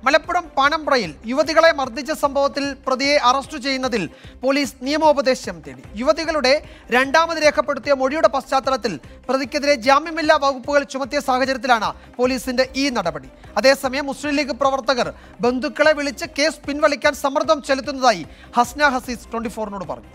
മലപ്പുറം പാനമ്പ്രയിൽ യുവതികളെ മർദ്ദിച്ച സംഭവത്തിൽ പ്രതിയെ അറസ്റ്റ് ചെയ്യുന്നതിൽ പോലീസ് നിയമോപദേശം തേടി യുവതികളുടെ രണ്ടാമത് രേഖപ്പെടുത്തിയ മൊഴിയുടെ പശ്ചാത്തലത്തിൽ പ്രതിക്കെതിരെ ജാമ്യമില്ലാ വകുപ്പുകൾ ചുമത്തിയ സാഹചര്യത്തിലാണ് പോലീസിന്റെ ഈ നടപടി അതേസമയം മുസ്ലിം ലീഗ് പ്രവർത്തകർ ബന്ധുക്കളെ വിളിച്ച് കേസ് പിൻവലിക്കാൻ സമ്മർദ്ദം ചെലുത്തുന്നതായി ഹസ്ന ഹസീസ് ട്വന്റി ഫോറിനോട് പറഞ്ഞു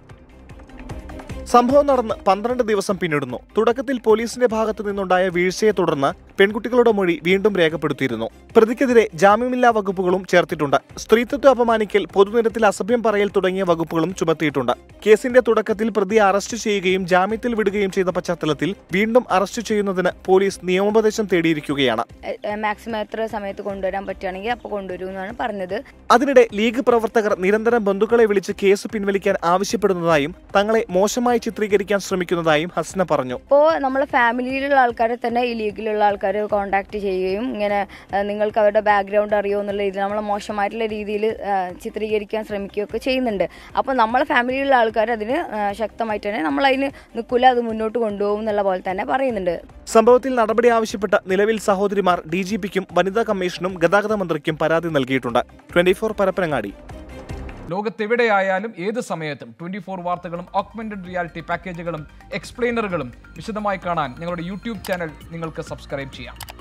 സംഭവം നടന്ന് പന്ത്രണ്ട് ദിവസം പിന്നിടുന്നു തുടക്കത്തിൽ പോലീസിന്റെ ഭാഗത്തു നിന്നുണ്ടായ വീഴ്ചയെ തുടർന്ന് പെൺകുട്ടികളുടെ മൊഴി വീണ്ടും രേഖപ്പെടുത്തിയിരുന്നു പ്രതിക്കെതിരെ ജാമ്യമില്ലാ വകുപ്പുകളും ചേർത്തിട്ടുണ്ട് സ്ത്രീത്വത്തെ അപമാനിക്കൽ പൊതുനിരത്തിൽ അസഭ്യം പറയൽ തുടങ്ങിയ വകുപ്പുകളും ചുമത്തിയിട്ടുണ്ട് കേസിന്റെ തുടക്കത്തിൽ പ്രതിയെ അറസ്റ്റ് ചെയ്യുകയും ജാമ്യത്തിൽ വിടുകയും ചെയ്ത പശ്ചാത്തലത്തിൽ വീണ്ടും അറസ്റ്റ് ചെയ്യുന്നതിന് പോലീസ് നിയമോപദേശം തേടിയിരിക്കുകയാണ് മാക്സിമം എത്ര സമയത്ത് കൊണ്ടുവരാൻ പറ്റുകയാണെങ്കിൽ അപ്പോൾ കൊണ്ടുവരൂ എന്നാണ് പറഞ്ഞത് അതിനിടെ ലീഗ് പ്രവർത്തകർ നിരന്തരം ബന്ധുക്കളെ വിളിച്ച് കേസ് പിൻവലിക്കാൻ ആവശ്യപ്പെടുന്നതായും തങ്ങളെ മോശമായി ചിത്രീകരിക്കാൻ ശ്രമിക്കുന്നതായും ഹസ്ന പറഞ്ഞു അപ്പോൾ നമ്മളെ ഫാമിലിയിലുള്ള ആൾക്കാരെ തന്നെ ഈ ലീഗിലുള്ള ആൾക്കാർ കോണ്ടാക്ട് ചെയ്യുകയും ഇങ്ങനെ ആ, നിങ്ങൾക്ക് അവരുടെ ബാക്ക്ഗ്രൗണ്ട് അറിയോ എന്നുള്ള രീതിയിൽ നമ്മളെ മോശമായിട്ടുള്ള രീതിയിൽ ചിത്രീകരിക്കാൻ ശ്രമിക്കുകയൊക്കെ ചെയ്യുന്നുണ്ട് അപ്പോൾ നമ്മളെ ഫാമിലിയിലുള്ള ആൾക്കാർ അതിന് ആ, ശക്തമായിട്ട് തന്നെ നമ്മളതിന് നിൽക്കില്ല അത് മുന്നോട്ട് കൊണ്ടുപോകും എന്നുള്ള പോലെ തന്നെ പറയുന്നുണ്ട് സംഭവത്തിൽ നടപടി ആവശ്യപ്പെട്ട നിലവിൽ സഹോദരിമാർ ഡി ജി പിക്കും വനിതാ കമ്മീഷനും ഗതാഗത മന്ത്രിക്കും പരാതി നൽകിയിട്ടുണ്ട് ട്വന്റി ഫോർ പരപ്പനങ്ങാടി ലോകത്തെവിടെയായാലും ഏത് സമയത്തും ട്വന്റി ഫോർ വാർത്തകളും ഓഗ്മെന്റഡ് റിയാലിറ്റി പാക്കേജുകളും എക്സ്പ്ലെയിനറുകളും വിശദമായി കാണാൻ ഞങ്ങളുടെ യൂട്യൂബ് ചാനൽ നിങ്ങൾക്ക് സബ്സ്ക്രൈബ് ചെയ്യാം